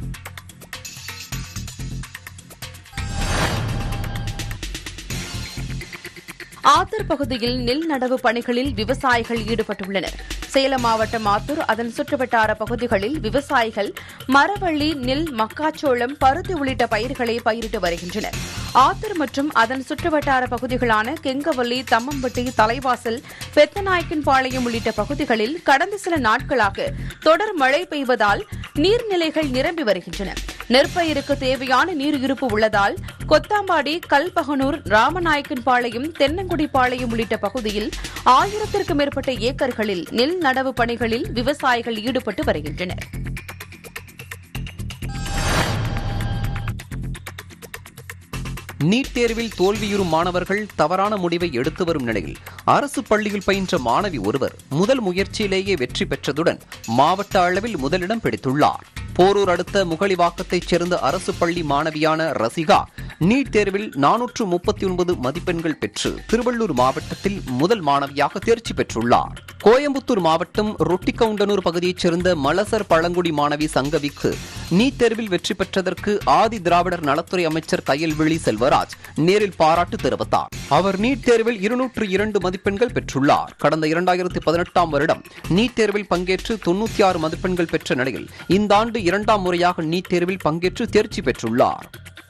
ஆத்தூர் பகுதியில் நெல் நடவு பணிகளில் விவசாயிகள் ஈடுபட்டுள்ளனர் சேலம் மாவட்டம் ஆத்தூர் அதன் சுற்றுவட்டார பகுதிகளில் விவசாயிகள் மரவள்ளி நெல் மக்காச்சோளம் பருத்தி உள்ளிட்ட பயிர்களை பயிரிட்டு வருகின்றனர் ஆத்தூர் மற்றும் அதன் சுற்றுவட்டார பகுதிகளான கெங்கவல்லி தம்மம்பட்டி தலைவாசல் பெத்தநாயக்கன்பாளையம் உள்ளிட்ட பகுதிகளில் கடந்த சில நாட்களாக தொடர் மழை பெய்வதால் நீர்நிலைகள் நிரம்பி வருகின்றன நெற்பயிருக்கு தேவையான நீர் இருப்பு உள்ளதால் கொத்தாம்பாடி கல்பகனூர் ராமநாயக்கன்பாளையம் தென்னங்குடிப்பாளையம் உள்ளிட்ட பகுதியில் ஆயிரத்திற்கும் மேற்பட்ட ஏக்கர்களில் நெல் நடவு பணிகளில் விவசாயிகள் ஈடுபட்டு வருகின்றனர் நீட் தேர்வில் தோல்வியுறும் மாணவர்கள் தவறான முடிவை எடுத்து வரும் நிலையில் அரசு பள்ளியில் பயின்ற மாணவி ஒருவர் முதல் முயற்சியிலேயே வெற்றி பெற்றதுடன் மாவட்ட அளவில் முதலிடம் பிடித்துள்ளார் போரூர் அடுத்த முகலிவாக்கத்தைச் சேர்ந்த அரசு பள்ளி மாணவியான ரசிகா நீட் தேர்வில் நானூற்று முப்பத்தி ஒன்பது மதிப்பெண்கள் பெற்று திருவள்ளூர் மாவட்டத்தில் முதல் மாணவியாக தேர்ச்சி பெற்றுள்ளார் கோயம்புத்தூர் மாவட்டம் ரொட்டிக்கவுண்டனூர் பகுதியைச் சேர்ந்த மலசர் பழங்குடி மாணவி சங்கவிக்கு நீட் தேர்வில் வெற்றி பெற்றதற்கு ஆதி திராவிடர் நலத்துறை அமைச்சர் கயல்விழி செல்வராஜ் நேரில் பாராட்டு தெரிவித்தார் அவர் நீட் தேர்வில் இருநூற்று இரண்டு மதிப்பெண்கள் பெற்றுள்ளார் கடந்த இரண்டாயிரத்தி பதினெட்டாம் வருடம் நீட் தேர்வில் பங்கேற்று தொன்னூத்தி ஆறு மதிப்பெண்கள் பெற்ற நிலையில் இந்த ஆண்டு இரண்டாம் முறையாக நீட் தேர்வில் பங்கேற்று தேர்ச்சி பெற்றுள்ளார்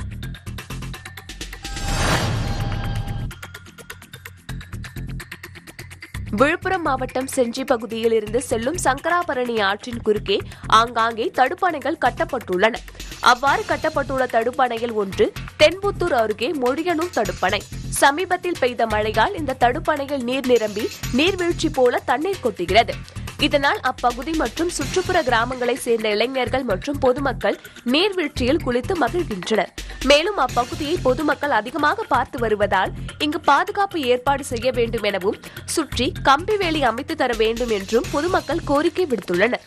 விழுப்புரம் மாவட்டம் செஞ்சி பகுதியில் இருந்து செல்லும் சங்கராபரணி ஆற்றின் குறுக்கே ஆங்காங்கே தடுப்பணைகள் கட்டப்பட்டுள்ளன அவ்வாறு கட்டப்பட்டுள்ள தடுப்பணையில் ஒன்று தென்புத்தூர் அருகே மொழியனூர் தடுப்பணை சமீபத்தில் பெய்த மழையால் இந்த தடுப்பணையில் நீர் நிரம்பி நீர்வீழ்ச்சி போல தண்ணீர் கொட்டுகிறது இதனால் அப்பகுதி மற்றும் சுற்றுப்புற கிராமங்களை சேர்ந்த இளைஞர்கள் மற்றும் பொதுமக்கள் நீர்வீழ்ச்சியில் குளித்து மகிழ்கின்றனர் மேலும் அப்பகுதியை பொதுமக்கள் அதிகமாக பார்த்து வருவதால் இங்கு பாதுகாப்பு ஏற்பாடு செய்ய வேண்டும் எனவும் சுற்றி கம்பி வேலி அமைத்து தர வேண்டும் என்றும் பொதுமக்கள் கோரிக்கை விடுத்துள்ளனர்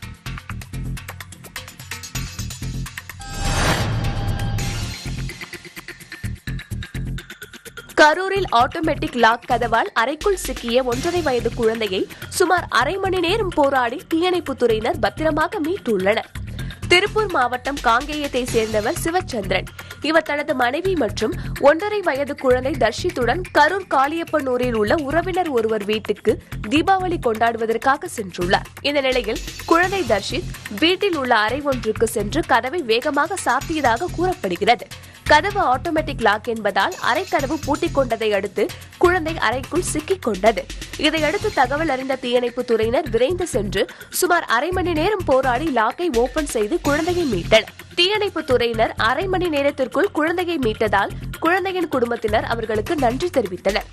கரூரில் ஆட்டோமேட்டிக் லாக் கதவால் அறைக்குள் சிக்கிய ஒன்றரை வயது குழந்தையை சுமார் அரை மணி நேரம் போராடி தீயணைப்புத்துறையினர் பத்திரமாக மீட்டுள்ளனர் திருப்பூர் மாவட்டம் காங்கேயத்தை சேர்ந்தவர் சிவச்சந்திரன் இவர் தனது மனைவி மற்றும் ஒன்றரை வயது குழந்தை தர்ஷித்துடன் கரூர் காளியப்பனூரில் உள்ள உறவினர் ஒருவர் வீட்டுக்கு தீபாவளி கொண்டாடுவதற்காக சென்றுள்ளார் இந்த நிலையில் குழந்தை தர்ஷித் வீட்டில் உள்ள அறை ஒன்றுக்கு சென்று கதவை வேகமாக சாத்தியதாக கூறப்படுகிறது கதவு ஆட்டோமேட்டிக் லாக் என்பதால் அறைக்கதவு பூட்டிக் கொண்டதை அடுத்து குழந்தை அறைக்குள் சிக்கிக் கொண்டது இதையடுத்து தகவல் அறிந்த தீயணைப்பு துறையினர் விரைந்து சென்று சுமார் அரை மணி நேரம் போராடி லாக்கை ஓபன் செய்து குழந்தையை மீட்டனர் தீயணைப்பு துறையினர் அரை மணி நேரத்திற்குள் குழந்தையை மீட்டதால் குழந்தையின் குடும்பத்தினர் அவர்களுக்கு நன்றி தெரிவித்தனர்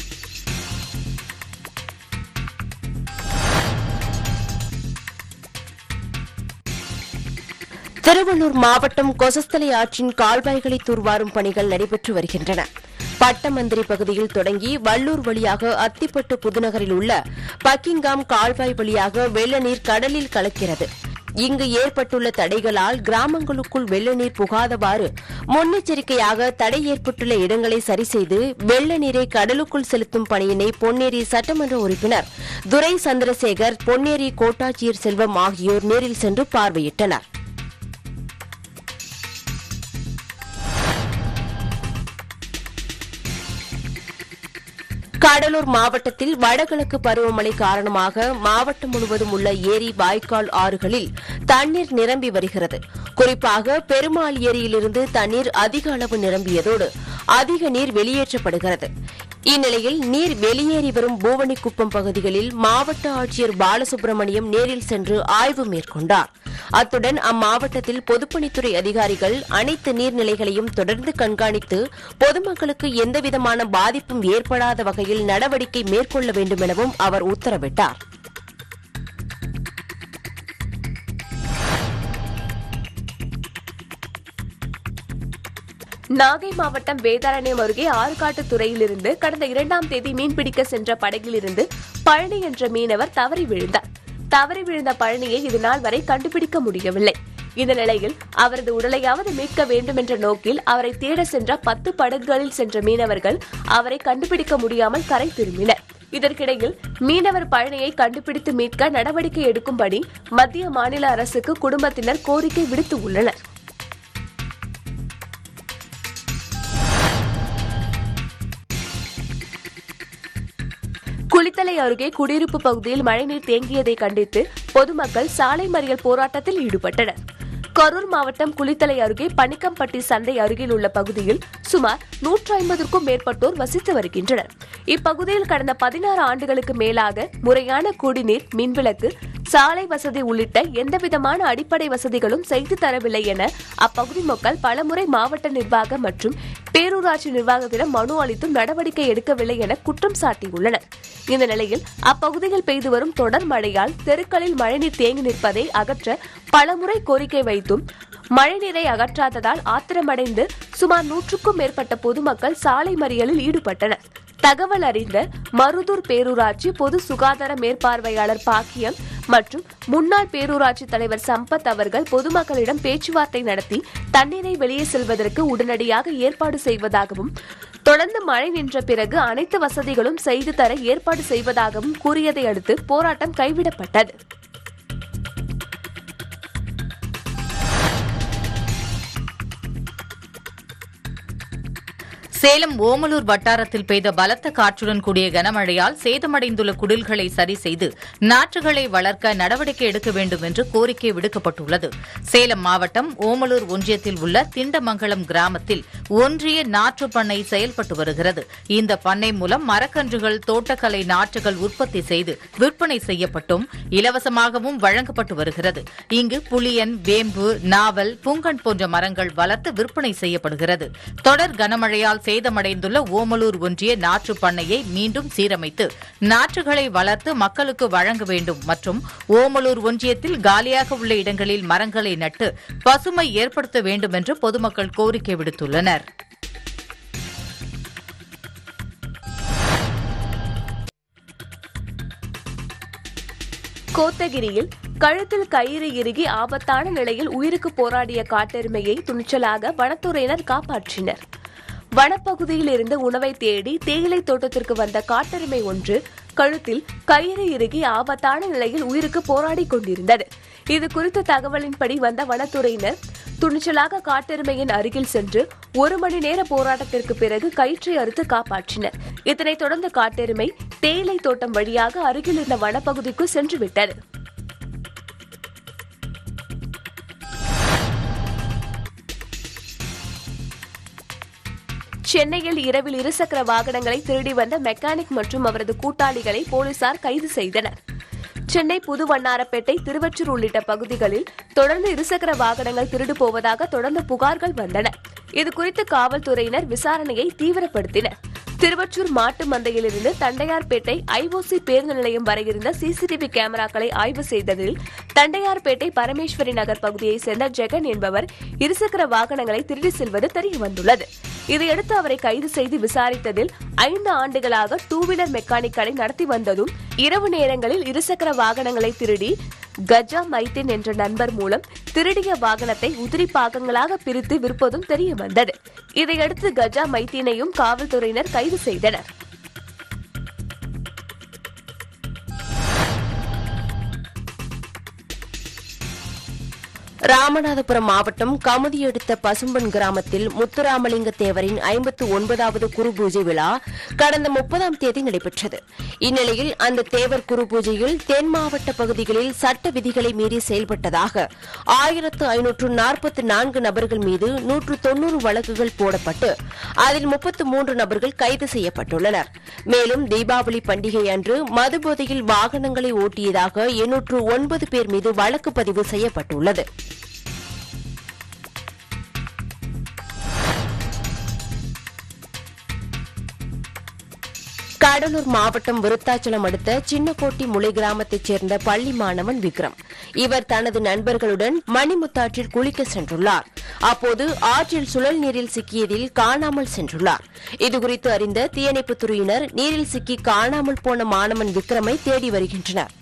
திருவள்ளூர் மாவட்டம் கொசஸ்தலை ஆற்றின் கால்வாய்களை தூர்வாரும் பணிகள் நடைபெற்று வருகின்றன பட்டமந்திரி பகுதியில் தொடங்கி வள்ளூர் வழியாக அத்திப்பட்டு புதுநகரில் உள்ள பக்கிங்காம் கால்வாய் வழியாக வெள்ள நீர் கடலில் கலக்கிறது இங்கு ஏற்பட்டுள்ள தடைகளால் கிராமங்களுக்குள் வெள்ள நீர் புகாதவாறு முன்னெச்சரிக்கையாக தடை ஏற்பட்டுள்ள இடங்களை சரி செய்து வெள்ள நீரை கடலுக்குள் செலுத்தும் பணியினை பொன்னேரி சட்டமன்ற உறுப்பினர் துரை சந்திரசேகர் பொன்னேரி கோட்டாட்சியர் செல்வம் ஆகியோர் நேரில் சென்று பார்வையிட்டனர் கடலூர் மாவட்டத்தில் வடகிழக்கு பருவமழை காரணமாக மாவட்டம் முழுவதும் உள்ள ஏரி வாய்க்கால் ஆறுகளில் தண்ணீர் நிரம்பி வருகிறது குறிப்பாக பெருமாள் ஏரியிலிருந்து தண்ணீர் அதிக அளவு நிரம்பியதோடு அதிக நீர் வெளியேற்றப்படுகிறது இந்நிலையில் நீர் வெளியேறி வரும் பூவணிக்குப்பம் பகுதிகளில் மாவட்ட ஆட்சியர் பாலசுப்ரமணியம் நேரில் சென்று ஆய்வு மேற்கொண்டார் அத்துடன் அம்மாவட்டத்தில் பொதுப்பணித்துறை அதிகாரிகள் அனைத்து நீர்நிலைகளையும் தொடர்ந்து கண்காணித்து பொதுமக்களுக்கு எந்தவிதமான பாதிப்பும் ஏற்படாத வகையில் நடவடிக்கை மேற்கொள்ள வேண்டும் எனவும் அவர் உத்தரவிட்டார் நாகை மாவட்டம் வேதாரண்யம் அருகே ஆறுகாட்டு துறையிலிருந்து கடந்த இரண்டாம் தேதி மீன்பிடிக்க சென்ற படகிலிருந்து பழனி என்ற மீனவர் தவறி விழுந்தார் தவறி விழுந்த பழனியை இதுநாள் வரை கண்டுபிடிக்க முடியவில்லை இந்த நிலையில் அவரது உடலையாவது மீட்க வேண்டும் என்ற நோக்கில் அவரை தேட சென்ற பத்து படகுகளில் சென்ற மீனவர்கள் அவரை கண்டுபிடிக்க முடியாமல் கரை திரும்பினர் இதற்கிடையில் மீனவர் பழனியை கண்டுபிடித்து மீட்க நடவடிக்கை எடுக்கும்படி மத்திய மாநில அரசுக்கு குடும்பத்தினர் கோரிக்கை விடுத்து உள்ளனர் குளித்தலை அருகே குடியிருப்பு பகுதியில் மழைநீர் தேங்கியதை கண்டித்து பொதுமக்கள் சாலை மறியல் போராட்டத்தில் ஈடுபட்டனர் கரூர் மாவட்டம் குளித்தலை அருகே பனிக்கம்பட்டி சந்தை அருகில் உள்ள பகுதியில் சுமார் நூற்று ஐம்பதுக்கும் மேற்பட்டோர் வசித்து வருகின்றனர் இப்பகுதியில் கடந்த பதினாறு ஆண்டுகளுக்கு மேலாக முறையான குடிநீர் மின்விளக்கு சாலை வசதி உள்ளிட்ட எந்தவிதமான அடிப்படை வசதிகளும் செய்து தரவில்லை என அப்பகுதி மக்கள் பலமுறை மாவட்ட நிர்வாகம் மற்றும் பேரூராட்சி நிர்வாகத்திடம் மனு அளித்தும் நடவடிக்கை எடுக்கவில்லை என குற்றம் சாட்டியுள்ளனர் இந்த நிலையில் அப்பகுதியில் பெய்து வரும் தொடர் மழையால் தெருக்களில் மழைநீர் தேங்கி நிற்பதை அகற்ற பலமுறை கோரிக்கை வைத்தும் மழைநீரை அகற்றாததால் ஆத்திரமடைந்து சுமார் நூற்றுக்கும் மேற்பட்ட பொதுமக்கள் சாலை மறியலில் ஈடுபட்டனர் தகவல் அறிந்த மருதூர் பேரூராட்சி பொது சுகாதார மேற்பார்வையாளர் பாக்கியம் மற்றும் முன்னாள் பேரூராட்சி தலைவர் சம்பத் அவர்கள் பொதுமக்களிடம் பேச்சுவார்த்தை நடத்தி தண்ணீரை வெளியே செல்வதற்கு உடனடியாக ஏற்பாடு செய்வதாகவும் தொடர்ந்து மழை நின்ற பிறகு அனைத்து வசதிகளும் செய்து தர ஏற்பாடு செய்வதாகவும் கூறியதை அடுத்து போராட்டம் கைவிடப்பட்டது சேலம் ஓமலூர் வட்டாரத்தில் பெய்த பலத்த காற்றுடன் கூடிய கனமழையால் சேதமடைந்துள்ள குடில்களை சரி செய்து நாற்றுகளை வளர்க்க நடவடிக்கை எடுக்க வேண்டும் என்று கோரிக்கை விடுக்கப்பட்டுள்ளது சேலம் மாவட்டம் ஓமலூர் ஒன்றியத்தில் உள்ள திண்டமங்கலம் கிராமத்தில் ஒன்றிய நாற்று பண்ணை செயல்பட்டு வருகிறது இந்த பண்ணை மூலம் மரக்கன்றுகள் தோட்டக்கலை நாற்றுகள் உற்பத்தி செய்து விற்பனை செய்யப்பட்டும் இலவசமாகவும் வழங்கப்பட்டு வருகிறது இங்கு புளியன் வேம்பு நாவல் புங்கன் போன்ற மரங்கள் வளர்த்து விற்பனை செய்யப்படுகிறது தொடர் கனமழையால் சேதமடைந்துள்ள ஓமலூர் ஒன்றிய நாற்று பண்ணையை மீண்டும் சீரமைத்து நாற்றுகளை வளர்த்து மக்களுக்கு வழங்க வேண்டும் மற்றும் ஓமலூர் ஒன்றியத்தில் காலியாக உள்ள இடங்களில் மரங்களை நட்டு பசுமை ஏற்படுத்த வேண்டும் என்று பொதுமக்கள் கோரிக்கை விடுத்துள்ளனர் கோத்தகிரியில் கழுத்தில் கயிறு இறுகி ஆபத்தான நிலையில் உயிருக்கு போராடிய காட்டெருமையை துணிச்சலாக வனத்துறையினர் காப்பாற்றினர் வனப்பகுதியில் இருந்து உணவை தேடி தேயிலை தோட்டத்திற்கு வந்த காட்டெருமை ஒன்று கழுத்தில் கயிறு இறுகி ஆபத்தான நிலையில் உயிருக்கு போராடி கொண்டிருந்தது இது குறித்த தகவலின்படி வந்த வனத்துறையினர் துணிச்சலாக காட்டெருமையின் அருகில் சென்று ஒரு மணி நேர போராட்டத்திற்கு பிறகு கயிற்றை அறுத்து காப்பாற்றினர் இதனைத் தொடர்ந்து காட்டெருமை தேயிலை தோட்டம் வழியாக அருகில் இருந்த வனப்பகுதிக்கு சென்று விட்டது சென்னையில் இரவில் இருசக்கர வாகனங்களை திருடி வந்த மெக்கானிக் மற்றும் அவரது கூட்டாளிகளை போலீசார் கைது செய்தனர் சென்னை புது வண்ணாரப்பேட்டை திருவற்றூர் உள்ளிட்ட பகுதிகளில் தொடர்ந்து இருசக்கர வாகனங்கள் திருடு போவதாக தொடர்ந்து புகார்கள் வந்தன இதுகுறித்து காவல்துறையினர் விசாரணையை தீவிரப்படுத்தினர் திருவற்றூர் மாட்டு மந்தையிலிருந்து தண்டையார்பேட்டை ஐஓசி பேருந்து நிலையம் வரை இருந்த சிசிடிவி கேமராக்களை ஆய்வு செய்ததில் தண்டையார்பேட்டை பரமேஸ்வரி நகர் பகுதியைச் சேர்ந்த ஜெகன் என்பவர் இருசக்கர வாகனங்களை திருடி செல்வது தெரியவந்துள்ளது இதையடுத்து அவரை கைது செய்து விசாரித்ததில் ஐந்து ஆண்டுகளாக டூ வீலர் மெக்கானிக் கடை நடத்தி வந்ததும் இரவு நேரங்களில் இருசக்கர வாகனங்களை திருடி கஜா மைத்தின் என்ற நண்பர் மூலம் திருடிய வாகனத்தை உதிரி பாகங்களாக பிரித்து விற்பதும் தெரிய வந்தது இதையடுத்து கஜா மைத்தீனையும் காவல்துறையினர் கைது செய்தனர் ராமநாதபுரம் மாவட்டம் கமுதி அடுத்த பசும்பன் கிராமத்தில் முத்துராமலிங்க தேவரின் ஐம்பத்து ஒன்பதாவது குரு பூஜை விழா கடந்த முப்பதாம் தேதி நடைபெற்றது இந்நிலையில் அந்த தேவர் குரு பூஜையில் தென் மாவட்ட பகுதிகளில் சட்ட விதிகளை மீறி செயல்பட்டதாக ஆயிரத்து ஐநூற்று நாற்பத்தி நான்கு நபர்கள் மீது நூற்று தொன்னூறு வழக்குகள் போடப்பட்டு அதில் முப்பத்து மூன்று நபர்கள் கைது செய்யப்பட்டுள்ளனர் மேலும் தீபாவளி பண்டிகை அன்று மதுபோதையில் வாகனங்களை ஓட்டியதாக எண்ணூற்று ஒன்பது பேர் மீது வழக்கு பதிவு செய்யப்பட்டுள்ளது கடலூர் மாவட்டம் விருத்தாச்சலம் அடுத்த சின்னக்கோட்டி முளை கிராமத்தைச் சேர்ந்த பள்ளி மாணவன் விக்ரம் இவர் தனது நண்பர்களுடன் மணிமுத்தாற்றில் குளிக்க சென்றுள்ளார் அப்போது ஆற்றில் சுழல் நீரில் சிக்கியதில் காணாமல் சென்றுள்ளார் இதுகுறித்து அறிந்த தீயணைப்புத் துறையினர் நீரில் சிக்கி காணாமல் போன மாணவன் விக்ரமை தேடி வருகின்றனர்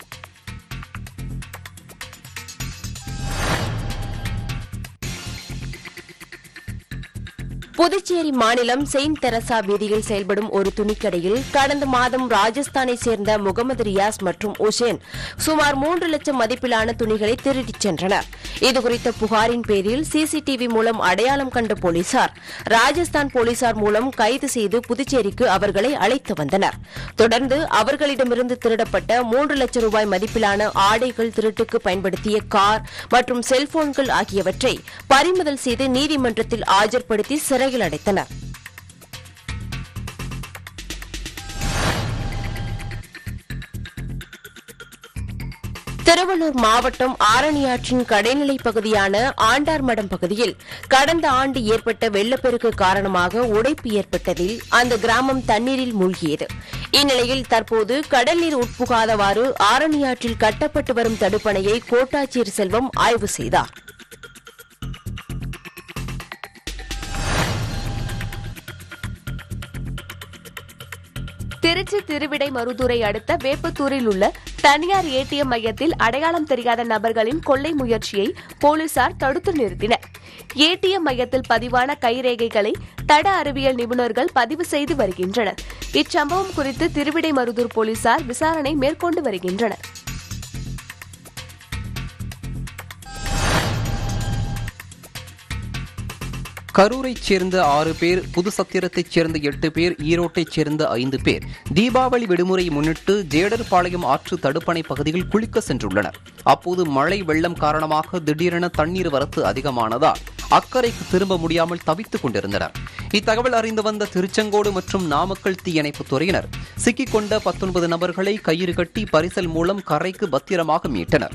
புதுச்சேரி மாநிலம் செயின்ட் தெரசா வீதியில் செயல்படும் ஒரு துணிக்கடையில் கடந்த மாதம் ராஜஸ்தானை சேர்ந்த முகமது ரியாஸ் மற்றும் உசேன் சுமார் மூன்று லட்சம் மதிப்பிலான துணிகளை திருடிச் சென்றனர் இதுகுறித்த புகாரின் பேரில் சிசிடிவி மூலம் அடையாளம் கண்ட போலீசார் ராஜஸ்தான் போலீசார் மூலம் கைது செய்து புதுச்சேரிக்கு அவர்களை அழைத்து வந்தனர் தொடர்ந்து அவர்களிடமிருந்து திருடப்பட்ட மூன்று லட்சம் ரூபாய் மதிப்பிலான ஆடைகள் திருட்டுக்கு பயன்படுத்திய கார் மற்றும் செல்போன்கள் ஆகியவற்றை பறிமுதல் செய்து நீதிமன்றத்தில் ஆஜர்படுத்தி சிறையில் அடைத்தனர் திருவள்ளூர் மாவட்டம் ஆரணியாற்றின் கடைநிலை பகுதியான ஆண்டார்மடம் பகுதியில் கடந்த ஆண்டு ஏற்பட்ட வெள்ளப்பெருக்கு காரணமாக உடைப்பு ஏற்பட்டதில் அந்த கிராமம் தண்ணீரில் மூழ்கியது இந்நிலையில் தற்போது கடல் நீர் உட்புகாதவாறு ஆரணியாற்றில் கட்டப்பட்டு வரும் தடுப்பணையை கோட்டாட்சியர் செல்வம் ஆய்வு செய்தார் திருச்சி திருவிடை மருதூரை அடுத்த வேப்பத்தூரில் உள்ள தனியார் ஏடிஎம் மையத்தில் அடையாளம் தெரியாத நபர்களின் கொள்ளை முயற்சியை போலீசார் தடுத்து நிறுத்தினர் ஏடிஎம் மையத்தில் பதிவான கைரேகைகளை தட அறிவியல் நிபுணர்கள் பதிவு செய்து வருகின்றனர் இச்சம்பவம் குறித்து திருவிடை மருதூர் போலீசார் விசாரணை மேற்கொண்டு வருகின்றனர் கரூரைச் சேர்ந்த ஆறு பேர் புதுசத்திரத்தைச் சேர்ந்த எட்டு பேர் ஈரோட்டைச் சேர்ந்த ஐந்து பேர் தீபாவளி விடுமுறை முன்னிட்டு ஜேடர்பாளையம் ஆற்று தடுப்பணை பகுதியில் குளிக்க சென்றுள்ளனர் அப்போது மழை வெள்ளம் காரணமாக திடீரென தண்ணீர் வரத்து அதிகமானதால் அக்கறைக்கு திரும்ப முடியாமல் தவித்துக் கொண்டிருந்தனர் இத்தகவல் அறிந்து வந்த திருச்செங்கோடு மற்றும் நாமக்கல் தீயணைப்புத் துறையினர் சிக்கிக்கொண்ட பத்தொன்பது நபர்களை கயிறு கட்டி பரிசல் மூலம் கரைக்கு பத்திரமாக மீட்டனர்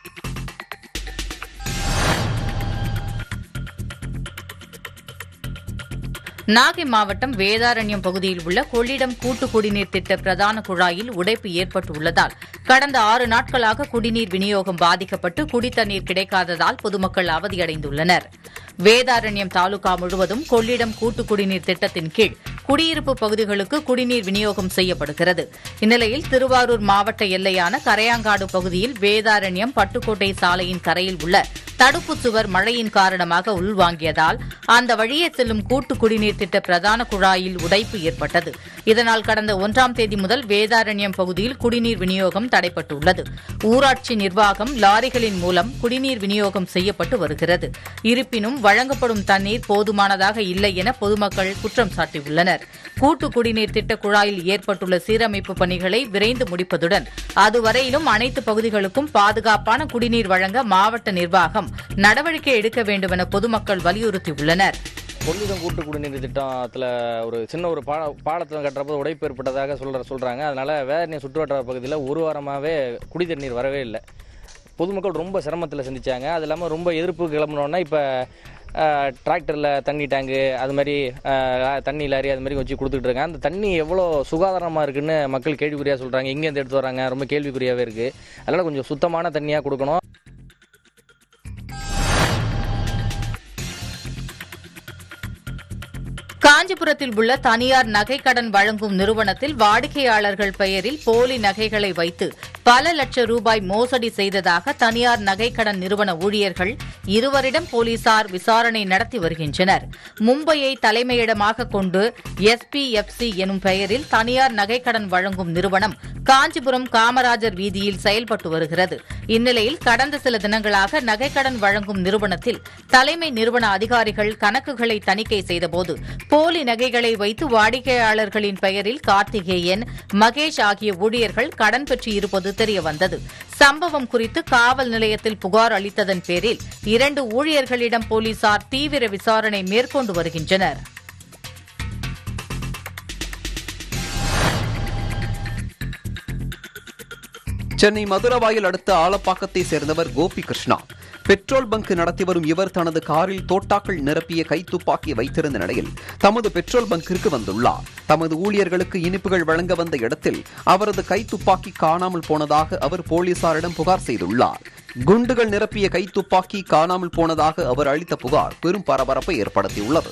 நாகை மாவட்டம் வேதாரண்யம் பகுதியில் உள்ள கொள்ளிடம் கூட்டு குடிநீர் திட்ட பிரதான குழாயில் உடைப்பு ஏற்பட்டுள்ளதால் கடந்த ஆறு நாட்களாக குடிநீர் விநியோகம் பாதிக்கப்பட்டு குடித்தண்ணீர் கிடைக்காததால் பொதுமக்கள் அவதியடைந்துள்ளனர் வேதாரண்யம் தாலுகா முழுவதும் கொள்ளிடம் கூட்டு குடிநீர் திட்டத்தின் கீழ் குடியிருப்பு பகுதிகளுக்கு குடிநீர் விநியோகம் செய்யப்படுகிறது இந்நிலையில் திருவாரூர் மாவட்ட எல்லையான கரையாங்காடு பகுதியில் வேதாரண்யம் பட்டுக்கோட்டை சாலையின் கரையில் உள்ள தடுப்பு சுவர் மழையின் காரணமாக உள்வாங்கியதால் அந்த வழியே செல்லும் கூட்டு குடிநீர் திட்ட பிரதான குழாயில் உடைப்பு ஏற்பட்டது இதனால் கடந்த ஒன்றாம் தேதி முதல் வேதாரண்யம் பகுதியில் குடிநீர் விநியோகம் தடைப்பட்டுள்ளது ஊராட்சி நிர்வாகம் லாரிகளின் மூலம் குடிநீர் விநியோகம் செய்யப்பட்டு வருகிறது இருப்பினும் வழங்கப்படும் தண்ணீர் போதுமானதாக இல்லை என பொதுமக்கள் குற்றம் சாட்டியுள்ளனர் கூட்டு குடிநீர் திட்ட குழாயில் ஏற்பட்டுள்ள சீரமைப்பு பணிகளை விரைந்து முடிப்பதுடன் அதுவரையிலும் அனைத்து பகுதிகளுக்கும் பாதுகாப்பான குடிநீர் வழங்க மாவட்ட நிர்வாகம் நடவடிக்கை எடுக்க வேண்டும் என பொதுமக்கள் வலியுறுத்தியுள்ளனர் கொள்ளிடம் கூட்டு குடிநீர் திட்டத்தில் ஒரு சின்ன ஒரு பால பாலத்தை கட்டுறப்போ உடைப்பு ஏற்பட்டதாக சொல்ற சொல்கிறாங்க அதனால் வேதனை சுற்றுவட்டார பகுதியில் ஒரு வாரமாகவே குடி தண்ணீர் வரவே இல்லை பொதுமக்கள் ரொம்ப சிரமத்தில் சந்திச்சாங்க அது இல்லாமல் ரொம்ப எதிர்ப்பு கிளம்புனோன்னா இப்போ டிராக்டரில் தண்ணி டேங்கு அது மாதிரி அஹ், தண்ணி லாரி அது மாதிரி வச்சு கொடுத்துட்டு இருக்காங்க அந்த தண்ணி எவ்வளோ சுகாதாரமாக இருக்குன்னு மக்கள் கேள்விக்குறியாக சொல்கிறாங்க எங்கேருந்து எடுத்து வராங்க ரொம்ப கேள்விக்குறியாகவே இருக்குது அதனால் கொஞ்சம் சுத்தமான தண்ணியாக கொடுக்கணும் காஞ்சிபுரத்தில் உள்ள தனியார் நகைக்கடன் வழங்கும் நிறுவனத்தில் வாடிக்கையாளர்கள் பெயரில் போலி நகைகளை வைத்து பல லட்சம் ரூபாய் மோசடி செய்ததாக தனியார் நகைக்கடன் நிறுவன ஊழியர்கள் இருவரிடம் போலீசார் விசாரணை நடத்தி வருகின்றனர் மும்பையை தலைமையிடமாக கொண்டு எஸ்பிஎஃப்சி எனும் பெயரில் தனியார் நகைக்கடன் வழங்கும் நிறுவனம் காஞ்சிபுரம் காமராஜர் வீதியில் செயல்பட்டு வருகிறது இந்நிலையில் கடந்த சில தினங்களாக நகைக்கடன் வழங்கும் நிறுவனத்தில் தலைமை நிறுவன அதிகாரிகள் கணக்குகளை தணிக்கை செய்தபோது போலி நகைகளை வைத்து வாடிக்கையாளர்களின் பெயரில் கார்த்திகேயன் மகேஷ் ஆகிய ஊழியர்கள் கடன் பெற்று இருப்பது தெரியவந்தது சம்பவம் குறித்து காவல் நிலையத்தில் புகார் அளித்ததன் பேரில் இரண்டு ஊழியர்களிடம் போலீசார் தீவிர விசாரணை மேற்கொண்டு வருகின்றனர் சென்னை மதுரவாயில் அடுத்த ஆலப்பாக்கத்தை சேர்ந்தவர் கோபி கிருஷ்ணா பெட்ரோல் பங்க் நடத்தி வரும் இவர் தனது காரில் தோட்டாக்கள் நிரப்பிய கைத்துப்பாக்கி வைத்திருந்த நிலையில் தமது பெட்ரோல் பங்கிற்கு வந்துள்ளார் தமது ஊழியர்களுக்கு இனிப்புகள் வழங்க வந்த இடத்தில் அவரது கைத்துப்பாக்கி காணாமல் போனதாக அவர் போலீசாரிடம் புகார் செய்துள்ளார் குண்டுகள் நிரப்பிய கைத்துப்பாக்கி காணாமல் போனதாக அவர் அளித்த புகார் பெரும் பரபரப்பை ஏற்படுத்தியுள்ளது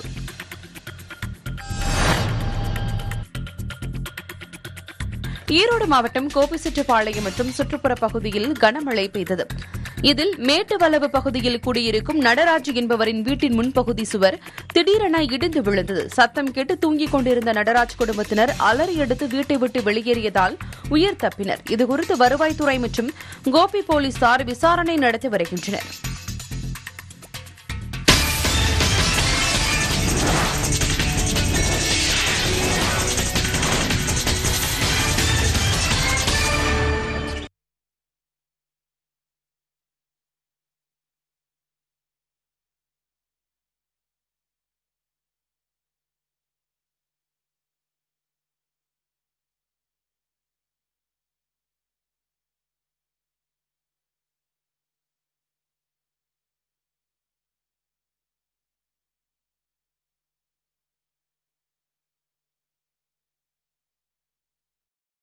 ஈரோடு மாவட்டம் கோபிச்செட்டிப்பாளையம் மற்றும் சுற்றுப்புற பகுதியில் கனமழை பெய்தது இதில் மேட்டுவளவு பகுதியில் குடியிருக்கும் நடராஜ் என்பவரின் வீட்டின் முன்பகுதி சுவர் திடீரென இடிந்து விழுந்தது சத்தம் கேட்டு தூங்கிக் கொண்டிருந்த நடராஜ் குடும்பத்தினர் அலறி எடுத்து வீட்டை விட்டு வெளியேறியதால் உயிர் தப்பினர் இதுகுறித்து வருவாய்த்துறை மற்றும் கோபி போலீசார் விசாரணை நடத்தி வருகின்றனர்